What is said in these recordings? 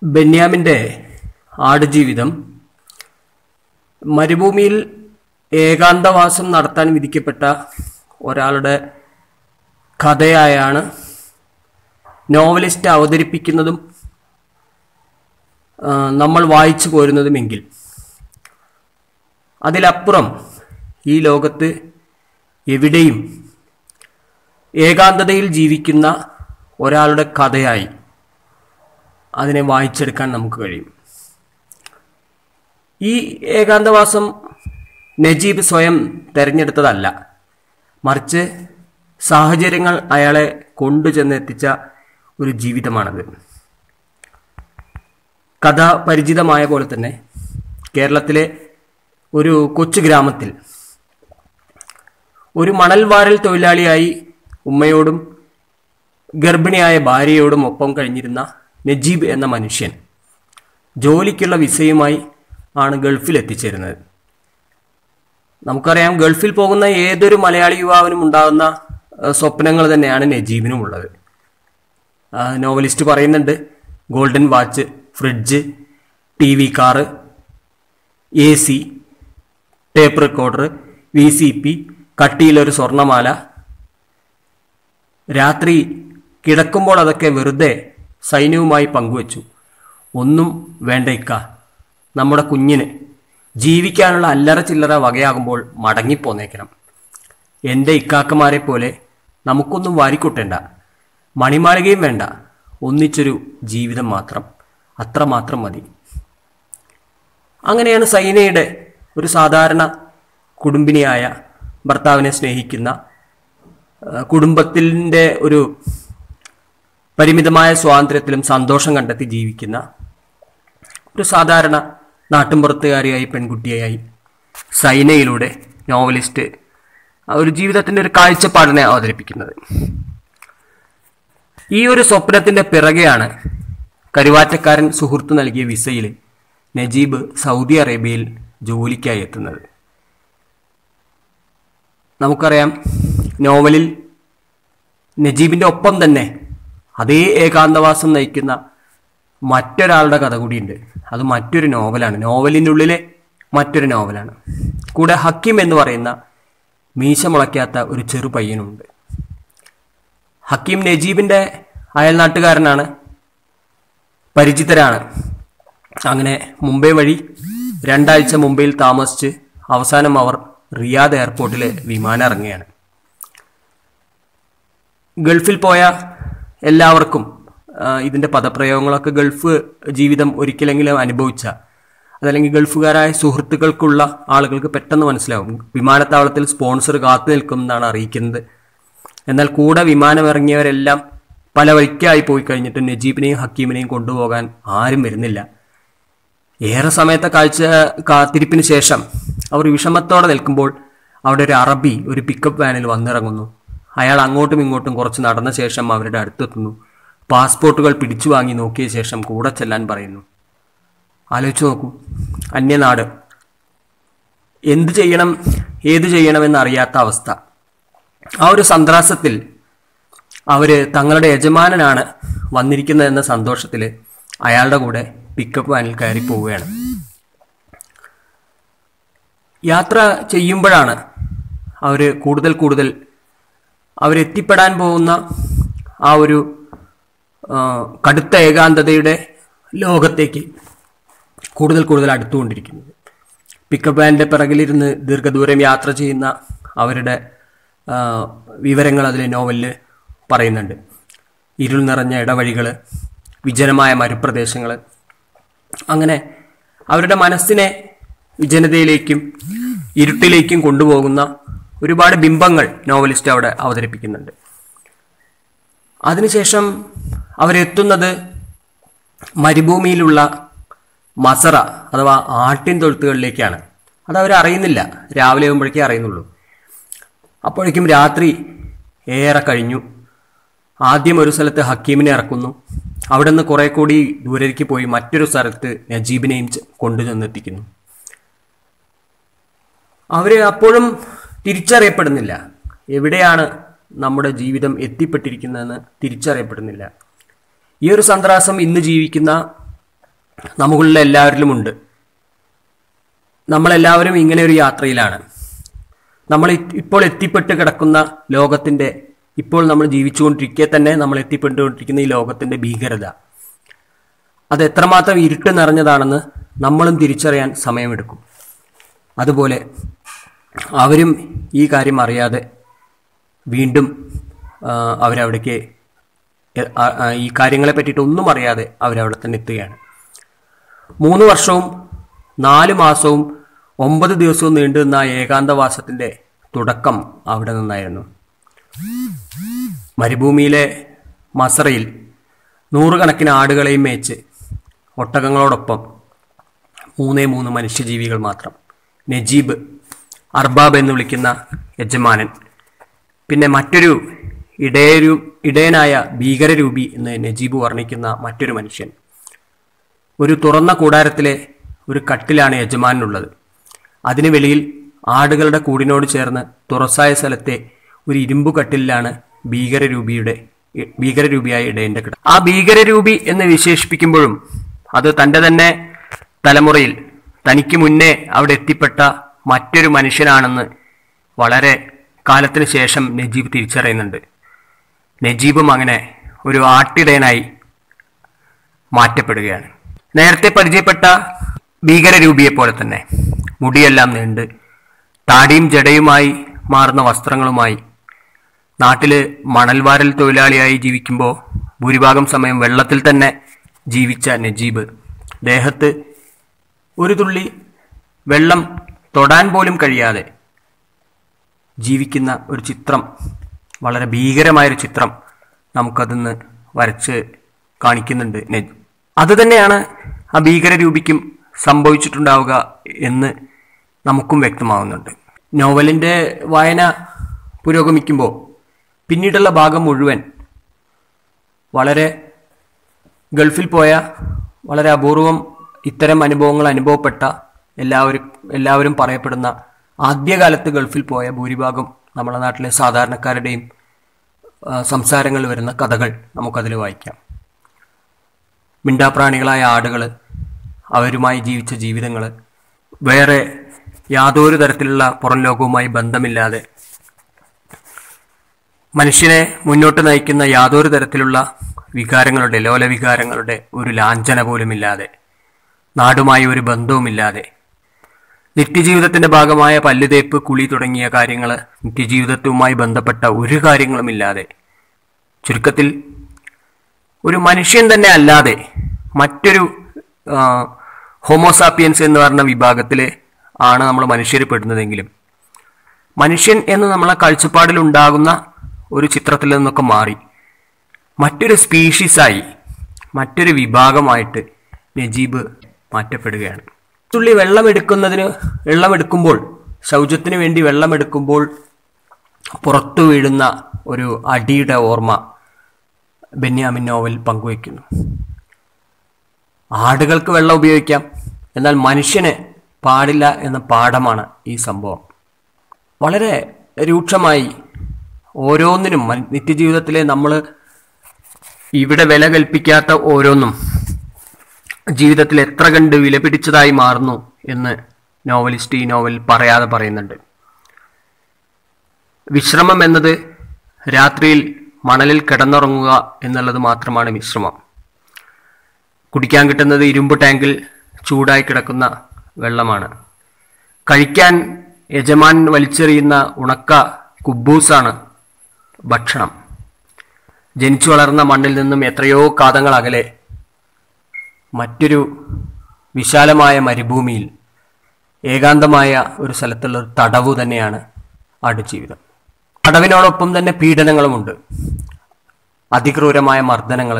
ബെന്യാമിൻ്റെ ആടുജീവിതം മരുഭൂമിയിൽ ഏകാന്തവാസം നടത്താൻ വിധിക്കപ്പെട്ട ഒരാളുടെ കഥയായാണ് നോവലിസ്റ്റ് അവതരിപ്പിക്കുന്നതും ആ, നമ്മൾ വായിച്ചു പോരുന്നതുമെങ്കിൽ അതിലപ്പുറം ഈ ലോകത്ത് എവിടെയും ഏകാന്തതയിൽ ജീവിക്കുന്ന ഒരാളുടെ കഥയായി അതിനെ വായിച്ചെടുക്കാൻ നമുക്ക് കഴിയും ഈ ഏകാന്തവാസം നജീബ് സ്വയം തിരഞ്ഞെടുത്തതല്ല മറിച്ച് സാഹചര്യങ്ങൾ അയാളെ കൊണ്ടുചെന്നെത്തിച്ച ഒരു ജീവിതമാണത് കഥ പരിചിതമായ പോലെ തന്നെ കേരളത്തിലെ ഒരു കൊച്ചു ഗ്രാമത്തിൽ ഒരു മണൽ വാരൽ തൊഴിലാളിയായി ഉമ്മയോടും ഗർഭിണിയായ ഭാര്യയോടും ഒപ്പം കഴിഞ്ഞിരുന്ന നജീബ് എന്ന മനുഷ്യൻ ജോലിക്കുള്ള വിസയുമായി ആണ് ഗൾഫിൽ എത്തിച്ചേരുന്നത് നമുക്കറിയാം ഗൾഫിൽ പോകുന്ന ഏതൊരു മലയാളി യുവാവിനും ഉണ്ടാകുന്ന ആ, സ്വപ്നങ്ങൾ തന്നെയാണ് നജീബിനും ഉള്ളത് ആ, നോവലിസ്റ്റ് പറയുന്നുണ്ട് golden watch fridge T V car A C tape recorder V C P കട്ടിയിലൊരു സ്വർണമാല രാത്രി കിടക്കുമ്പോൾ അതൊക്കെ വെറുതെ സൈന്യവുമായി പങ്കുവച്ചു ഒന്നും വേണ്ട ഇക്ക നമ്മുടെ കുഞ്ഞിന് ജീവിക്കാനുള്ള അല്ലറ ചില്ലറ വകയാകുമ്പോൾ മടങ്ങിപ്പോന്നേക്കണം എൻ്റെ ഇക്കാക്കമാരെ പോലെ നമുക്കൊന്നും വാരിക്കൂട്ടേണ്ട മണിമാളികയും വേണ്ട ഒന്നിച്ചൊരു ജീവിതം മാത്രം അത്ര മാത്രം മതി അങ്ങനെയാണ് സൈനയുടെ ഒരു സാധാരണ കുടുംബിനിയായ ഭർത്താവിനെ സ്നേഹിക്കുന്ന ആ, കുടുംബത്തിൻ്റെ ഒരു പരിമിതമായ സ്വാതന്ത്ര്യത്തിലും സന്തോഷം കണ്ടെത്തി ജീവിക്കുന്ന ഒരു സാധാരണ നാട്ടിൻപുറത്തുകാരിയായി പെൺകുട്ടിയായി സൈനയിലൂടെ നോവലിസ്റ്റ് ആ ഒരു ജീവിതത്തിൻ്റെ ഒരു കാഴ്ചപ്പാടിനെ അവതരിപ്പിക്കുന്നത് ഈ ഒരു സ്വപ്നത്തിൻ്റെ പിറകെയാണ് കരുവാറ്റക്കാരൻ സുഹൃത്ത് നൽകിയ വിസയിൽ നജീബ് സൗദി അറേബ്യയിൽ ജോലിക്കായി എത്തുന്നത് നമുക്കറിയാം നോവലിൽ നജീബിൻ്റെ ഒപ്പം തന്നെ അതേ ഏകാന്തവാസം നയിക്കുന്ന മറ്റൊരാളുടെ കഥ കൂടിയുണ്ട് അത് മറ്റൊരു നോവലാണ് നോവലിൻ്റെ ഉള്ളിലെ മറ്റൊരു നോവലാണ് കൂടെ ഹക്കിം എന്ന് പറയുന്ന മീശ മുളയ്ക്കാത്ത ഒരു ചെറു പയ്യനുണ്ട് ഹക്കീം നജീബിൻ്റെ അയൽനാട്ടുകാരനാണ് പരിചിതരാണ് അങ്ങനെ മുംബൈ വഴി രണ്ടാഴ്ച മുംബൈയിൽ താമസിച്ച് അവസാനം അവർ റിയാദ് എയർപോർട്ടിൽ വിമാനം ഇറങ്ങുകയാണ് ഗൾഫിൽ പോയ എല്ലാവർക്കും ആ, ഇതിൻ്റെ പദപ്രയോഗങ്ങളൊക്കെ ഗൾഫ് ജീവിതം ഒരിക്കലെങ്കിലും അനുഭവിച്ച അതല്ലെങ്കിൽ ഗൾഫുകാരായ സുഹൃത്തുക്കൾക്കുള്ള ആളുകൾക്ക് പെട്ടെന്ന് മനസ്സിലാവും വിമാനത്താവളത്തിൽ സ്പോൺസർ കാത്തു നിൽക്കുമെന്നാണ് അറിയിക്കുന്നത് എന്നാൽ കൂടെ വിമാനം ഇറങ്ങിയവരെല്ലാം പല വഴിക്കായി പോയി കഴിഞ്ഞിട്ട് നജീബിനെയും ഹക്കീമിനെയും കൊണ്ടുപോകാൻ ആരും വരുന്നില്ല ഏറെ സമയത്തെ കാഴ്ച കാത്തിരിപ്പിന് ശേഷം അവർ വിഷമത്തോടെ നിൽക്കുമ്പോൾ അവിടെ ഒരു അറബി ഒരു പിക്കപ്പ് വാനിൽ വന്നിറങ്ങുന്നു അയാൾ അങ്ങോട്ടും ഇങ്ങോട്ടും കുറച്ച് നടന്ന ശേഷം അവരുടെ അടുത്തെത്തുന്നു പാസ്പോർട്ടുകൾ പിടിച്ചു വാങ്ങി നോക്കിയ ശേഷം കൂടെ ചെല്ലാൻ പറയുന്നു ആലോചിച്ച് നോക്കൂ അന്യനാട് എന്ത് ചെയ്യണം ഏത് ചെയ്യണമെന്ന് അറിയാത്ത അവസ്ഥ ആ ഒരു സന്ത്രാസത്തിൽ അവര് തങ്ങളുടെ യജമാനനാണ് വന്നിരിക്കുന്നതെന്ന സന്തോഷത്തിൽ അയാളുടെ കൂടെ പിക്കപ്പ് വാനിൽ കയറി പോവുകയാണ് യാത്ര ചെയ്യുമ്പോഴാണ് അവർ കൂടുതൽ കൂടുതൽ അവരെത്തിപ്പെടാൻ പോകുന്ന ആ ഒരു ആ, കടുത്ത ഏകാന്തതയുടെ ലോകത്തേക്ക് കൂടുതൽ കൂടുതൽ അടുത്തുകൊണ്ടിരിക്കുന്നത് പിക്കപ്പ് വാനിൻ്റെ പിറകിലിരുന്ന് ദീർഘദൂരം യാത്ര ചെയ്യുന്ന അവരുടെ ആ, വിവരങ്ങൾ അതിൽ നോവലിൽ പറയുന്നുണ്ട് ഇരുൾ നിറഞ്ഞ ഇടവഴികൾ വിജനമായ മരുപ്രദേശങ്ങൾ അങ്ങനെ അവരുടെ മനസ്സിനെ വിജനതയിലേക്കും ഇരുട്ടിലേക്കും കൊണ്ടുപോകുന്ന ഒരുപാട് ബിംബങ്ങൾ നോവലിസ്റ്റ് അവിടെ അവതരിപ്പിക്കുന്നുണ്ട് അതിനുശേഷം അവരെത്തുന്നത് മരുഭൂമിയിലുള്ള മസറ അഥവാ ആട്ടിൻ തൊഴുത്തുകളിലേക്കാണ് അത് അവർ അറിയുന്നില്ല രാവിലെ ആകുമ്പോഴേക്കേ അറിയുന്നുള്ളൂ അപ്പോഴേക്കും രാത്രി ഏറെ കഴിഞ്ഞു ആദ്യം ഒരു സ്ഥലത്ത് ഹക്കീമിനെ ഇറക്കുന്നു അവിടെ നിന്ന് കുറെ കൂടി ദൂരേക്ക് പോയി മറ്റൊരു സ്ഥലത്ത് നജീബിനെയും ചെ- കൊണ്ടുചെന്നെത്തിക്കുന്നു അവര് അപ്പോഴും തിരിച്ചറിയപ്പെടുന്നില്ല എവിടെയാണ് നമ്മുടെ ജീവിതം എത്തിപ്പെട്ടിരിക്കുന്നതെന്ന് തിരിച്ചറിയപ്പെടുന്നില്ല ഈ ഒരു സന്ത്രാസം ഇന്ന് ജീവിക്കുന്ന നമുക്കുള്ള എല്ലാവരിലുമുണ്ട് നമ്മളെല്ലാവരും ഇങ്ങനെ ഒരു യാത്രയിലാണ് നമ്മൾ ഇ- ഇപ്പോൾ എത്തിപ്പെട്ട് കിടക്കുന്ന ലോകത്തിന്റെ ഇപ്പോൾ നമ്മൾ ജീവിച്ചുകൊണ്ടിരിക്കെ തന്നെ നമ്മൾ എത്തിപ്പെട്ടുകൊണ്ടിരിക്കുന്ന ഈ ലോകത്തിന്റെ ഭീകരത അത് എത്രമാത്രം ഇരുട്ട് നിറഞ്ഞതാണെന്ന് നമ്മളും തിരിച്ചറിയാൻ സമയമെടുക്കും അതുപോലെ അവരും ഈ കാര്യം അറിയാതെ വീണ്ടും ആ, അവരവിടേക്ക് എ- ആ- ആ, ഈ കാര്യങ്ങളെ പറ്റിയിട്ട് ഒന്നും അറിയാതെ അവരവിടെ തന്നെ എത്തുകയാണ് മൂന്ന് വർഷവും നാല് മാസവും ഒമ്പത് ദിവസവും നീണ്ടുനിന്ന ആ ഏകാന്തവാസത്തിന്റെ തുടക്കം അവിടെ നിന്നായിരുന്നു മരുഭൂമിയിലെ മസറയിൽ നൂറുകണക്കിന് ആടുകളെയും മേച്ച് ഒട്ടകങ്ങളോടൊപ്പം മൂന്നേ മൂന്ന് മനുഷ്യജീവികൾ മാത്രം നജീബ് അർബാബ് എന്ന് വിളിക്കുന്ന യജമാനൻ പിന്നെ മറ്റൊരു ഇടയരു ഇടയനായ ഭീകരരൂപി എന്ന് നജീബ് വർണ്ണിക്കുന്ന മറ്റൊരു മനുഷ്യൻ ഒരു തുറന്ന കൂടാരത്തിലെ ഒരു കട്ടിലാണ് യജമാനുള്ളത് അതിന് വെളിയിൽ ആടുകളുടെ കൂടിനോട് ചേർന്ന് തുറസായ സ്ഥലത്തെ ഒരു ഇരുമ്പു കട്ടിലാണ് ഭീകരരൂപിയുടെ ഭീകരരൂപിയായ ഇടയന്റെ കിട ആ ഭീകരരൂപി എന്ന് വിശേഷിപ്പിക്കുമ്പോഴും അത് തന്റെ തന്നെ തലമുറയിൽ തനിക്ക് മുന്നേ അവിടെ എത്തിപ്പെട്ട മറ്റൊരു മനുഷ്യനാണെന്ന് വളരെ കാലത്തിന് ശേഷം നജീബ് തിരിച്ചറിയുന്നുണ്ട് നജീബും അങ്ങനെ ഒരു ആട്ടിടയനായി മാറ്റപ്പെടുകയാണ് നേരത്തെ പരിചയപ്പെട്ട ഭീകരരൂപിയെ പോലെ തന്നെ മുടിയെല്ലാം നീണ്ട് താടിയും ജടയുമായി മാറുന്ന വസ്ത്രങ്ങളുമായി നാട്ടില് മണൽവാരൽ തൊഴിലാളിയായി ജീവിക്കുമ്പോൾ ഭൂരിഭാഗം സമയം വെള്ളത്തിൽ തന്നെ ജീവിച്ച നജീബ് ദേഹത്ത് ഒരു തുള്ളി വെള്ളം തൊടാൻ പോലും കഴിയാതെ ജീവിക്കുന്ന ഒരു ചിത്രം വളരെ ഭീകരമായൊരു ചിത്രം നമുക്കതിന്ന് വരച്ച് കാണിക്കുന്നുണ്ട് നജ് അത് തന്നെയാണ് ആ ഭീകരരൂപിക്കും സംഭവിച്ചിട്ടുണ്ടാവുക എന്ന് നമുക്കും വ്യക്തമാവുന്നുണ്ട് നോവലിൻ്റെ വായന പുരോഗമിക്കുമ്പോൾ പിന്നീടുള്ള ഭാഗം മുഴുവൻ വളരെ ഗൾഫിൽ പോയ വളരെ അപൂർവം ഇത്തരം അനുഭവങ്ങൾ അനുഭവപ്പെട്ട എല്ലാവരും എല്ലാവരും പറയപ്പെടുന്ന ആദ്യകാലത്ത് ഗൾഫിൽ പോയ ഭൂരിഭാഗം നമ്മുടെ നാട്ടിലെ സാധാരണക്കാരുടെയും ആ, സംസാരങ്ങൾ വരുന്ന കഥകൾ നമുക്കതിൽ വായിക്കാം മിണ്ടാപ്രാണികളായ ആടുകൾ അവരുമായി ജീവിച്ച ജീവിതങ്ങൾ വേറെ യാതൊരു തരത്തിലുള്ള പുറം ലോകവുമായി ബന്ധമില്ലാതെ മനുഷ്യനെ മുന്നോട്ട് നയിക്കുന്ന യാതൊരു തരത്തിലുള്ള വികാരങ്ങളുടെ ലോലവികാരങ്ങളുടെ ഒരു ലാഞ്ചന പോലുമില്ലാതെ നാടുമായി ഒരു ബന്ധവുമില്ലാതെ നിത്യജീവിതത്തിന്റെ ഭാഗമായ പല്ലുതേപ്പ് കുളി തുടങ്ങിയ കാര്യങ്ങൾ നിത്യജീവിതത്തുമായി ബന്ധപ്പെട്ട ഒരു കാര്യങ്ങളുമില്ലാതെ ചുരുക്കത്തിൽ ഒരു മനുഷ്യൻ തന്നെ അല്ലാതെ മറ്റൊരു ആ, ഹോമോസാപ്പിയൻസ് എന്ന് പറഞ്ഞ വിഭാഗത്തിൽ ആണ് നമ്മൾ മനുഷ്യർ പെടുന്നതെങ്കിലും മനുഷ്യൻ എന്ന് നമ്മളെ കാഴ്ചപ്പാടിൽ ഉണ്ടാകുന്ന ഒരു ചിത്രത്തിൽ നിന്നൊക്കെ മാറി മറ്റൊരു സ്പീഷീസായി മറ്റൊരു വിഭാഗമായിട്ട് നജീബ് മാറ്റപ്പെടുകയാണ് തുള്ളി വെള്ളമെടുക്കുന്നതിന് വെള്ളമെടുക്കുമ്പോൾ ശൗചത്തിന് വേണ്ടി വെള്ളമെടുക്കുമ്പോൾ പുറത്തു വീഴുന്ന ഒരു അടിയുടെ ഓർമ്മ ബെന്യാമിൻ നോവൽ പങ്കുവയ്ക്കുന്നു ആടുകൾക്ക് വെള്ളം ഉപയോഗിക്കാം എന്നാൽ മനുഷ്യന് പാടില്ല എന്ന പാഠമാണ് ഈ സംഭവം വളരെ രൂക്ഷമായി ഓരോന്നിനും മൻ- നിത്യജീവിതത്തിലെ നമ്മൾ ഇവിടെ വില കൽപ്പിക്കാത്ത ഓരോന്നും ജീവിതത്തിൽ എത്ര കണ്ട് വില പിടിച്ചതായി മാറുന്നു എന്ന് നോവലിസ്റ്റ് ഈ നോവൽ പറയാതെ പറയുന്നുണ്ട് വിശ്രമം എന്നത് രാത്രിയിൽ മണലിൽ കിടന്നുറങ്ങുക എന്നുള്ളത് മാത്രമാണ് വിശ്രമം കുടിക്കാൻ കിട്ടുന്നത് ഇരുമ്പ് ടാങ്കിൽ ചൂടായി കിടക്കുന്ന വെള്ളമാണ് കഴിക്കാൻ യജമാൻ വലിച്ചെറിയുന്ന ഉണക്ക കുബൂസാണ് ഭക്ഷണം ജനിച്ചു വളർന്ന മണ്ണിൽ നിന്നും എത്രയോ കാതങ്ങൾ അകലെ മറ്റൊരു വിശാലമായ മരുഭൂമിയിൽ ഏകാന്തമായ ഒരു സ്ഥലത്തുള്ള ഒരു തടവു തന്നെയാണ് ആടുജീവിതം തടവിനോടൊപ്പം തന്നെ പീഡനങ്ങളുമുണ്ട് അതിക്രൂരമായ മർദ്ദനങ്ങൾ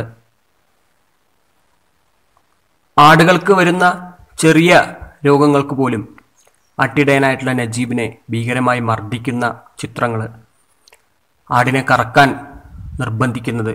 ആടുകൾക്ക് വരുന്ന ചെറിയ രോഗങ്ങൾക്ക് പോലും അട്ടിടയനായിട്ടുള്ള നജീബിനെ ഭീകരമായി മർദ്ദിക്കുന്ന ചിത്രങ്ങൾ ആടിനെ കറക്കാൻ നിർബന്ധിക്കുന്നത്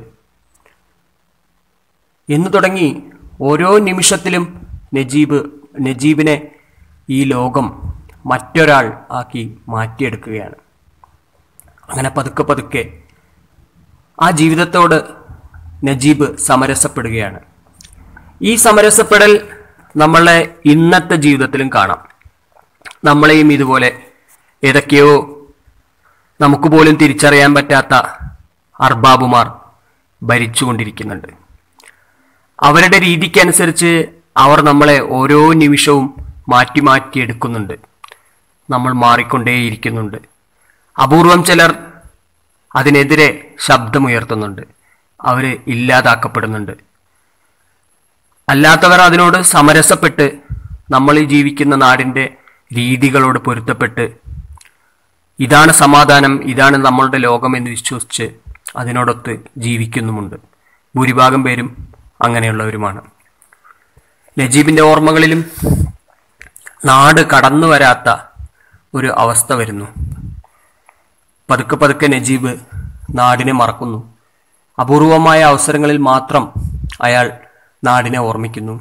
എന്ന് തുടങ്ങി ഓരോ നിമിഷത്തിലും നജീബ് നജീബിനെ ഈ ലോകം മറ്റൊരാൾ ആക്കി മാറ്റിയെടുക്കുകയാണ് അങ്ങനെ പതുക്കെ പതുക്കെ ആ ജീവിതത്തോട് നജീബ് സമരസപ്പെടുകയാണ് ഈ സമരസപ്പെടൽ നമ്മളെ ഇന്നത്തെ ജീവിതത്തിലും കാണാം നമ്മളെയും ഇതുപോലെ ഏതൊക്കെയോ നമുക്ക് പോലും തിരിച്ചറിയാൻ പറ്റാത്ത അർബാബുമാർ ഭരിച്ചുകൊണ്ടിരിക്കുന്നുണ്ട് അവരുടെ രീതിക്കനുസരിച്ച് അവർ നമ്മളെ ഓരോ നിമിഷവും മാറ്റി മാറ്റി എടുക്കുന്നുണ്ട് നമ്മൾ മാറിക്കൊണ്ടേയിരിക്കുന്നുണ്ട് അപൂർവം ചിലർ അതിനെതിരെ ശബ്ദമുയർത്തുന്നുണ്ട് അവർ ഇല്ലാതാക്കപ്പെടുന്നുണ്ട് അല്ലാത്തവർ അതിനോട് സമരസപ്പെട്ട് നമ്മൾ ഈ ജീവിക്കുന്ന നാടിൻ്റെ രീതികളോട് പൊരുത്തപ്പെട്ട് ഇതാണ് സമാധാനം ഇതാണ് നമ്മളുടെ ലോകം എന്ന് വിശ്വസിച്ച് അതിനോടൊത്ത് ജീവിക്കുന്നുമുണ്ട് ഭൂരിഭാഗം പേരും അങ്ങനെയുള്ളവരുമാണ് നജീബിൻ്റെ ഓർമ്മകളിലും നാട് കടന്നു വരാത്ത ഒരു അവസ്ഥ വരുന്നു പതുക്കെ പതുക്കെ നജീബ് നാടിനെ മറക്കുന്നു അപൂർവമായ അവസരങ്ങളിൽ മാത്രം അയാൾ നാടിനെ ഓർമ്മിക്കുന്നു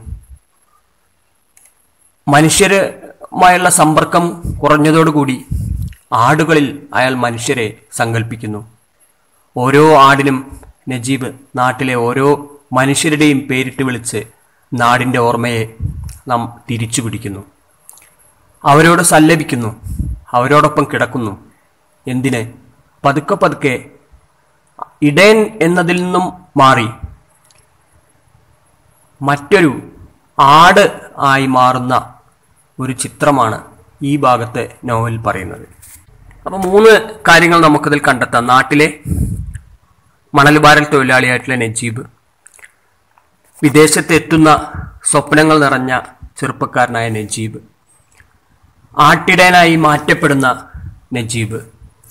മനുഷ്യരുമായുള്ള സമ്പർക്കം കുറഞ്ഞതോടുകൂടി ആടുകളിൽ അയാൾ മനുഷ്യരെ സങ്കല്പിക്കുന്നു ഓരോ ആടിനും നജീബ് നാട്ടിലെ ഓരോ മനുഷ്യരുടെയും പേരിട്ട് വിളിച്ച് നാടിൻ്റെ ഓർമ്മയെ നാം തിരിച്ചു പിടിക്കുന്നു അവരോട് സല്ലപിക്കുന്നു അവരോടൊപ്പം കിടക്കുന്നു എന്തിന് പതുക്കെ പതുക്കെ ഇടയൻ എന്നതിൽ നിന്നും മാറി മറ്റൊരു ആട് ആയി മാറുന്ന ഒരു ചിത്രമാണ് ഈ ഭാഗത്തെ നോവൽ പറയുന്നത് അപ്പോൾ മൂന്ന് കാര്യങ്ങൾ നമുക്കതിൽ കണ്ടെത്താം നാട്ടിലെ മണൽബാരൽ തൊഴിലാളിയായിട്ടുള്ള നജീബ് വിദേശത്ത് എത്തുന്ന സ്വപ്നങ്ങൾ നിറഞ്ഞ ചെറുപ്പക്കാരനായ നജീബ് ആട്ടിടയനായി മാറ്റപ്പെടുന്ന നജീബ്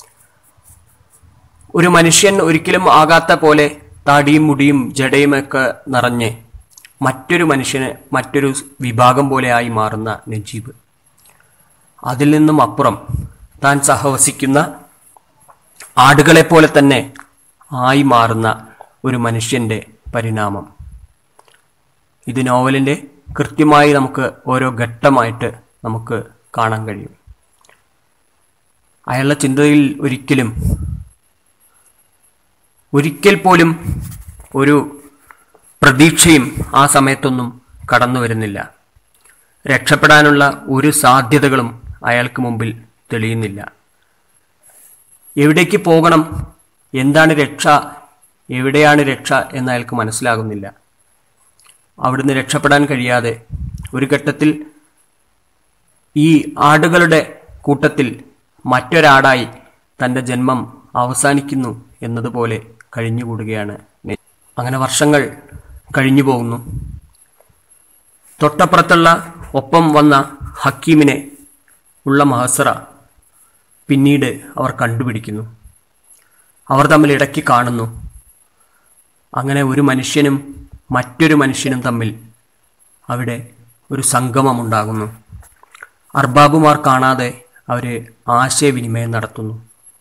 ഒരു മനുഷ്യൻ ഒരിക്കലും ആകാത്ത പോലെ താടിയും മുടിയും ജടയുമൊക്കെ നിറഞ്ഞ് മറ്റൊരു മനുഷ്യന് മറ്റൊരു വിഭാഗം പോലെ ആയി മാറുന്ന നജീബ് അതിൽ നിന്നും അപ്പുറം താൻ സഹവസിക്കുന്ന ആടുകളെ പോലെ തന്നെ ആയി മാറുന്ന ഒരു മനുഷ്യന്റെ പരിണാമം ഇത് നോവലിൻ്റെ കൃത്യമായി നമുക്ക് ഓരോ ഘട്ടമായിട്ട് നമുക്ക് കാണാൻ കഴിയും അയാളുടെ ചിന്തയിൽ ഒരിക്കലും ഒരിക്കൽ പോലും ഒരു പ്രതീക്ഷയും ആ സമയത്തൊന്നും കടന്നു വരുന്നില്ല രക്ഷപ്പെടാനുള്ള ഒരു സാധ്യതകളും അയാൾക്ക് മുമ്പിൽ തെളിയുന്നില്ല എവിടേക്ക് പോകണം എന്താണ് രക്ഷ എവിടെയാണ് രക്ഷ എന്ന് അയാൾക്ക് മനസ്സിലാകുന്നില്ല അവിടുന്ന് രക്ഷപ്പെടാൻ കഴിയാതെ ഒരു ഘട്ടത്തിൽ ഈ ആടുകളുടെ കൂട്ടത്തിൽ മറ്റൊരാടായി തൻ്റെ ജന്മം അവസാനിക്കുന്നു എന്നതുപോലെ കഴിഞ്ഞുകൂടുകയാണ് നെ- അങ്ങനെ വർഷങ്ങൾ കഴിഞ്ഞു പോകുന്നു തൊട്ടപ്പുറത്തുള്ള ഒപ്പം വന്ന ഹക്കീമിനെ ഉള്ള മഹസറ പിന്നീട് അവർ കണ്ടുപിടിക്കുന്നു അവർ തമ്മിൽ ഇടയ്ക്ക് കാണുന്നു അങ്ങനെ ഒരു മനുഷ്യനും മറ്റൊരു മനുഷ്യനും തമ്മിൽ അവിടെ ഒരു സംഗമമുണ്ടാകുന്നു അർബാബുമാർ കാണാതെ അവർ ആശയവിനിമയം നടത്തുന്നു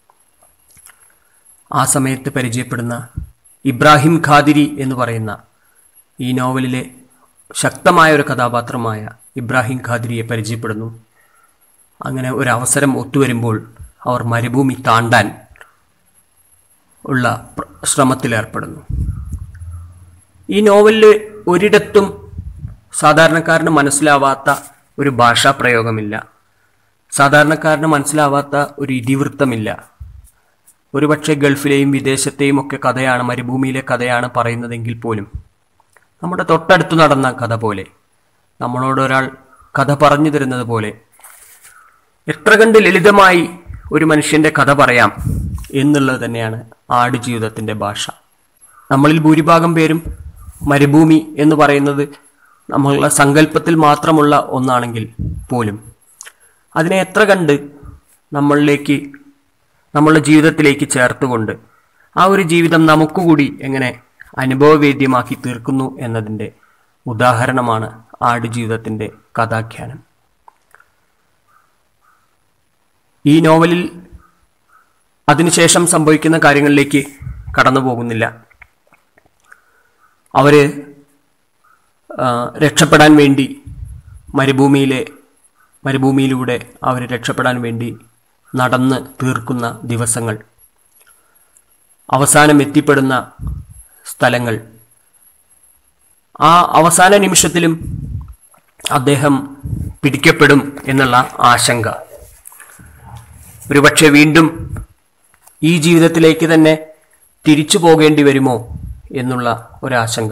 ആ സമയത്ത് പരിചയപ്പെടുന്ന ഇബ്രാഹിം ഖാദിരി എന്ന് പറയുന്ന ഈ നോവലിലെ ശക്തമായ ഒരു കഥാപാത്രമായ ഇബ്രാഹിം ഖാദിരിയെ പരിചയപ്പെടുന്നു അങ്ങനെ ഒരു അവസരം ഒത്തുവരുമ്പോൾ അവർ മരുഭൂമി താണ്ടാൻ ഉള്ള പ്ര- ശ്രമത്തിലേർപ്പെടുന്നു ഈ നോവലിൽ ഒരിടത്തും സാധാരണക്കാരന് മനസ്സിലാവാത്ത ഒരു ഭാഷാ പ്രയോഗമില്ല സാധാരണക്കാരന് മനസ്സിലാവാത്ത ഒരു ഇതിവൃത്തമില്ല ഒരുപക്ഷെ ഗൾഫിലെയും വിദേശത്തെയും ഒക്കെ കഥയാണ് മരുഭൂമിയിലെ കഥയാണ് പറയുന്നതെങ്കിൽ പോലും നമ്മുടെ തൊട്ടടുത്ത് നടന്ന കഥ പോലെ നമ്മളോട് ഒരാൾ കഥ പറഞ്ഞു തരുന്നത് പോലെ എത്ര കണ്ട് ലളിതമായി ഒരു മനുഷ്യന്റെ കഥ പറയാം എന്നുള്ളത് തന്നെയാണ് ആടുജീവിതത്തിന്റെ ഭാഷ നമ്മളിൽ ഭൂരിഭാഗം പേരും മരുഭൂമി എന്ന് പറയുന്നത് നമ്മളുടെ സങ്കല്പത്തിൽ മാത്രമുള്ള ഒന്നാണെങ്കിൽ പോലും അതിനെ എത്ര കണ്ട് നമ്മളിലേക്ക് നമ്മളുടെ ജീവിതത്തിലേക്ക് ചേർത്തുകൊണ്ട് ആ ഒരു ജീവിതം നമുക്കുകൂടി എങ്ങനെ അനുഭവവേദ്യമാക്കി തീർക്കുന്നു എന്നതിൻ്റെ ഉദാഹരണമാണ് ആടുജീവിതത്തിൻ്റെ കഥാഖ്യാനം ഈ നോവലിൽ അതിനുശേഷം സംഭവിക്കുന്ന കാര്യങ്ങളിലേക്ക് കടന്നു പോകുന്നില്ല അവര് ആ, രക്ഷപ്പെടാൻ വേണ്ടി മരുഭൂമിയിലെ മരുഭൂമിയിലൂടെ അവർ രക്ഷപ്പെടാൻ വേണ്ടി നടന്ന് തീർക്കുന്ന ദിവസങ്ങൾ അവസാനം എത്തിപ്പെടുന്ന സ്ഥലങ്ങൾ ആ അവസാന നിമിഷത്തിലും അദ്ദേഹം പിടിക്കപ്പെടും എന്നുള്ള ആശങ്ക ഒരുപക്ഷെ വീണ്ടും ഈ ജീവിതത്തിലേക്ക് തന്നെ തിരിച്ചു പോകേണ്ടി വരുമോ എന്നുള്ള ഒരാശങ്ക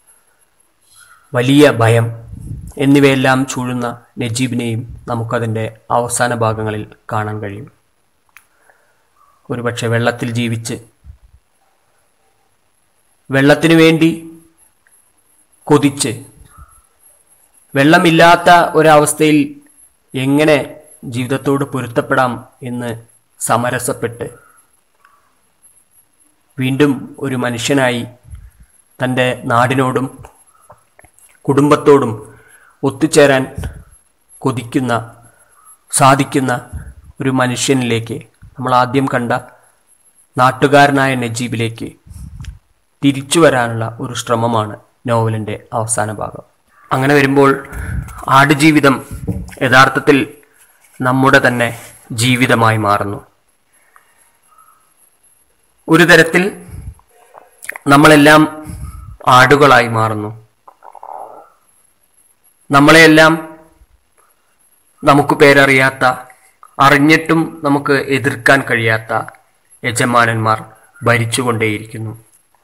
വലിയ ഭയം എന്നിവയെല്ലാം ചൂഴുന്ന നജീബിനെയും നമുക്കതിൻ്റെ അവസാന ഭാഗങ്ങളിൽ കാണാൻ കഴിയും ഒരുപക്ഷെ വെള്ളത്തിൽ ജീവിച്ച് വെള്ളത്തിനു വേണ്ടി കൊതിച്ച് വെള്ളമില്ലാത്ത ഒരവസ്ഥയിൽ എങ്ങനെ ജീവിതത്തോട് പൊരുത്തപ്പെടാം എന്ന് സമരസപ്പെട്ട് വീണ്ടും ഒരു മനുഷ്യനായി തൻ്റെ നാടിനോടും കുടുംബത്തോടും ഒത്തുചേരാൻ കൊതിക്കുന്ന സാധിക്കുന്ന ഒരു മനുഷ്യനിലേക്ക് നമ്മൾ ആദ്യം കണ്ട നാട്ടുകാരനായ നജീബിലേക്ക് തിരിച്ചു വരാനുള്ള ഒരു ശ്രമമാണ് നോവലിൻ്റെ അവസാന ഭാഗം അങ്ങനെ വരുമ്പോൾ ആടുജീവിതം യഥാർത്ഥത്തിൽ നമ്മുടെ തന്നെ ജീവിതമായി മാറുന്നു ഒരു തരത്തിൽ നമ്മളെല്ലാം ആടുകളായി മാറുന്നു നമ്മളെയെല്ലാം നമുക്ക് പേരറിയാത്ത അറിഞ്ഞിട്ടും നമുക്ക് എതിർക്കാൻ കഴിയാത്ത യജമാനന്മാർ ഭരിച്ചുകൊണ്ടേയിരിക്കുന്നു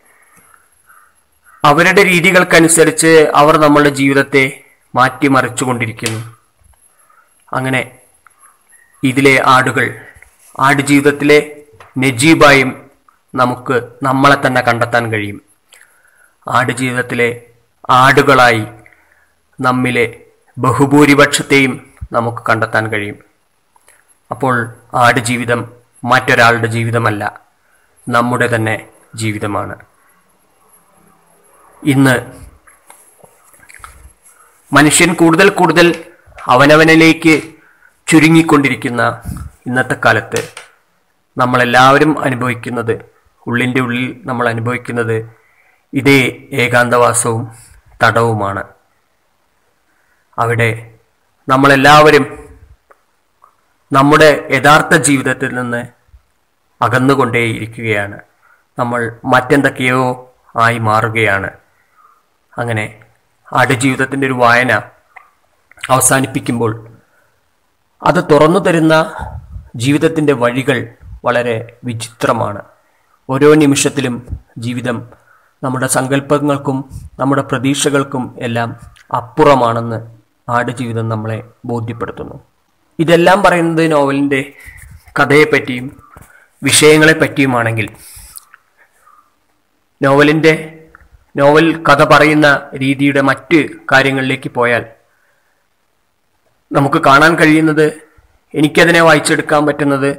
അവരുടെ രീതികൾക്കനുസരിച്ച് അവർ നമ്മളുടെ ജീവിതത്തെ മാറ്റിമറിച്ചുകൊണ്ടിരിക്കുന്നു അങ്ങനെ ഇതിലെ ആടുകൾ ആടുജീവിതത്തിലെ നജീബായും നമുക്ക് നമ്മളെ തന്നെ കണ്ടെത്താൻ കഴിയും ആടുജീവിതത്തിലെ ആടുകളായി നമ്മിലെ ബഹുഭൂരിപക്ഷത്തെയും നമുക്ക് കണ്ടെത്താൻ കഴിയും അപ്പോൾ ആടുജീവിതം മറ്റൊരാളുടെ ജീവിതമല്ല നമ്മുടെ തന്നെ ജീവിതമാണ് ഇന്ന് മനുഷ്യൻ കൂടുതൽ കൂടുതൽ അവനവനിലേക്ക് ചുരുങ്ങിക്കൊണ്ടിരിക്കുന്ന ഇന്നത്തെ കാലത്ത് നമ്മളെല്ലാവരും അനുഭവിക്കുന്നത് ഉള്ളിൻ്റെ ഉള്ളിൽ നമ്മൾ അനുഭവിക്കുന്നത് ഇതേ ഏകാന്തവാസവും തടവുമാണ് അവിടെ നമ്മളെല്ലാവരും നമ്മുടെ യഥാർത്ഥ ജീവിതത്തിൽ നിന്ന് അകന്നുകൊണ്ടേയിരിക്കുകയാണ് നമ്മൾ മറ്റെന്തൊക്കെയോ ആയി മാറുകയാണ് അങ്ങനെ ആടുജീവിതത്തിൻ്റെ ഒരു വായന അവസാനിപ്പിക്കുമ്പോൾ അത് തുറന്നു തരുന്ന ജീവിതത്തിൻ്റെ വഴികൾ വളരെ വിചിത്രമാണ് ഓരോ നിമിഷത്തിലും ജീവിതം നമ്മുടെ സങ്കല്പങ്ങൾക്കും നമ്മുടെ പ്രതീക്ഷകൾക്കും എല്ലാം അപ്പുറമാണെന്ന് ആടുജീവിതം നമ്മളെ ബോധ്യപ്പെടുത്തുന്നു ഇതെല്ലാം പറയുന്നത് നോവലിൻ്റെ കഥയെപ്പറ്റിയും വിഷയങ്ങളെപ്പറ്റിയുമാണെങ്കിൽ നോവലിൻ്റെ നോവൽ കഥ പറയുന്ന രീതിയുടെ മറ്റ് കാര്യങ്ങളിലേക്ക് പോയാൽ നമുക്ക് കാണാൻ കഴിയുന്നത് എനിക്കതിനെ വായിച്ചെടുക്കാൻ പറ്റുന്നത്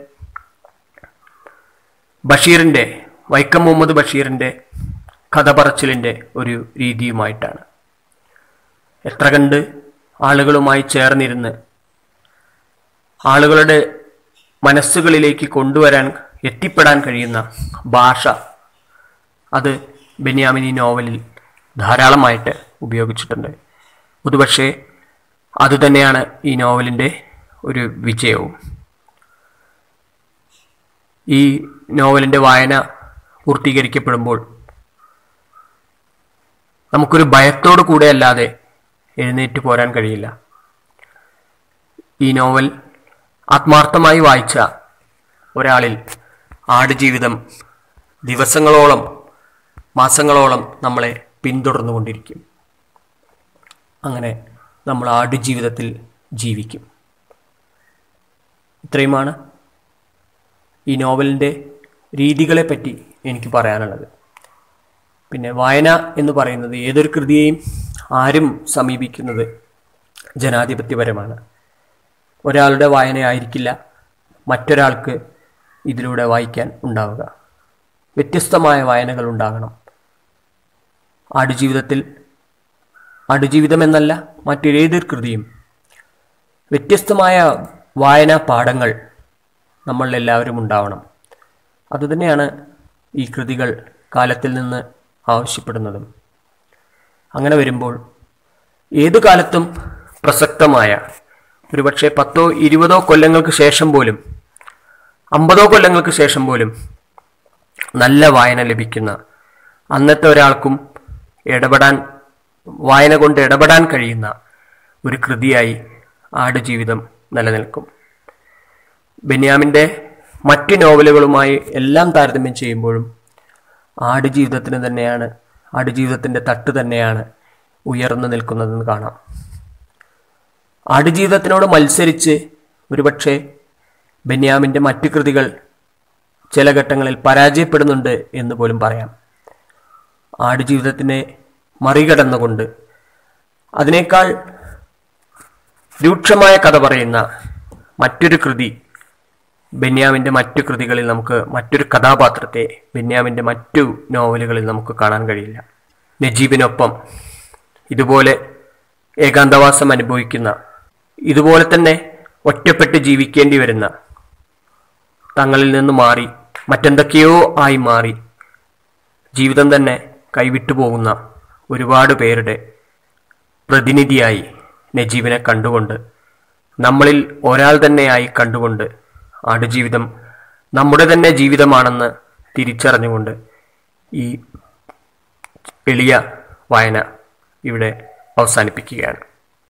ബഷീറിൻ്റെ വൈക്കം മുഹമ്മദ് ബഷീറിൻ്റെ കഥ പറച്ചിലിൻ്റെ ഒരു രീതിയുമായിട്ടാണ് എത്ര കണ്ട് ആളുകളുമായി ചേർന്നിരുന്ന് ആളുകളുടെ മനസ്സുകളിലേക്ക് കൊണ്ടുവരാൻ എത്തിപ്പെടാൻ കഴിയുന്ന ഭാഷ അത് ബെന്യാമിനി നോവലിൽ ധാരാളമായിട്ട് ഉപയോഗിച്ചിട്ടുണ്ട് ഒരുപക്ഷെ അതുതന്നെയാണ് ഈ നോവലിൻ്റെ ഒരു വിജയവും ഈ നോവലിൻ്റെ വായന പൂർത്തീകരിക്കപ്പെടുമ്പോൾ നമുക്കൊരു ഭയത്തോടു കൂടെ അല്ലാതെ എഴുന്നേറ്റ് പോരാൻ കഴിയില്ല ഈ നോവൽ ആത്മാർത്ഥമായി വായിച്ച ഒരാളിൽ ആടുജീവിതം ദിവസങ്ങളോളം മാസങ്ങളോളം നമ്മളെ പിന്തുടർന്നുകൊണ്ടിരിക്കും അങ്ങനെ നമ്മൾ ആടുജീവിതത്തിൽ ജീവിക്കും ഇത്രയുമാണ് ഈ നോവലിൻ്റെ രീതികളെപ്പറ്റി എനിക്ക് പറയാനുള്ളത് പിന്നെ വായന എന്ന് പറയുന്നത് ഏതൊരു കൃതിയെയും ആരും സമീപിക്കുന്നത് ജനാധിപത്യപരമാണ് ഒരാളുടെ വായനയായിരിക്കില്ല മറ്റൊരാൾക്ക് ഇതിലൂടെ വായിക്കാൻ ഉണ്ടാവുക വ്യത്യസ്തമായ വായനകൾ ഉണ്ടാകണം ആടുജീവിതത്തിൽ ആടുജീവിതം എന്നല്ല മറ്റൊരേതൊരു കൃതിയും വ്യത്യസ്തമായ വായനാ പാഠങ്ങൾ നമ്മളിലെല്ലാവരും ഉണ്ടാവണം അതുതന്നെയാണ് ഈ കൃതികൾ കാലത്തിൽ നിന്ന് ആവശ്യപ്പെടുന്നതും അങ്ങനെ വരുമ്പോൾ ഏതു കാലത്തും പ്രസക്തമായ ഒരുപക്ഷെ പത്തോ ഇരുപതോ കൊല്ലങ്ങൾക്ക് ശേഷം പോലും അമ്പതോ കൊല്ലങ്ങൾക്ക് ശേഷം പോലും നല്ല വായന ലഭിക്കുന്ന അന്നത്തെ ഒരാൾക്കും ഇടപെടാൻ വായന കൊണ്ട് ഇടപെടാൻ കഴിയുന്ന ഒരു കൃതിയായി ആടുജീവിതം നിലനിൽക്കും ബെന്യാമിൻ്റെ മറ്റ് നോവലുകളുമായി എല്ലാം താരതമ്യം ചെയ്യുമ്പോഴും ആടുജീവിതത്തിന് തന്നെയാണ് ആടുജീവിതത്തിൻ്റെ തട്ട് തന്നെയാണ് ഉയർന്നു നിൽക്കുന്നതെന്ന് കാണാം ആടുജീവിതത്തിനോട് മത്സരിച്ച് ഒരുപക്ഷെ ബെന്യാമിൻ്റെ മറ്റു കൃതികൾ ചില ഘട്ടങ്ങളിൽ പരാജയപ്പെടുന്നുണ്ട് എന്ന് പോലും പറയാം ആടുജീവിതത്തിനെ മറികടന്നുകൊണ്ട് അതിനേക്കാൾ രൂക്ഷമായ കഥ പറയുന്ന മറ്റൊരു കൃതി ബെന്യാമിൻ്റെ മറ്റു കൃതികളിൽ നമുക്ക് മറ്റൊരു കഥാപാത്രത്തെ ബെന്യാമിൻ്റെ മറ്റു നോവലുകളിൽ നമുക്ക് കാണാൻ കഴിയില്ല നജീബിനൊപ്പം ഇതുപോലെ ഏകാന്തവാസം അനുഭവിക്കുന്ന ഇതുപോലെ തന്നെ ഒറ്റപ്പെട്ട് ജീവിക്കേണ്ടി വരുന്ന തങ്ങളിൽ നിന്ന് മാറി മറ്റെന്തൊക്കെയോ ആയി മാറി ജീവിതം തന്നെ കൈവിട്ടു പോകുന്ന ഒരുപാട് പേരുടെ പ്രതിനിധിയായി നജീബിനെ കണ്ടുകൊണ്ട് നമ്മളിൽ ഒരാൾ തന്നെയായി കണ്ടുകൊണ്ട് ആടുജീവിതം നമ്മുടെ തന്നെ ജീവിതമാണെന്ന് തിരിച്ചറിഞ്ഞുകൊണ്ട് ഈ എളിയ വായന ഇവിടെ അവസാനിപ്പിക്കുകയാണ്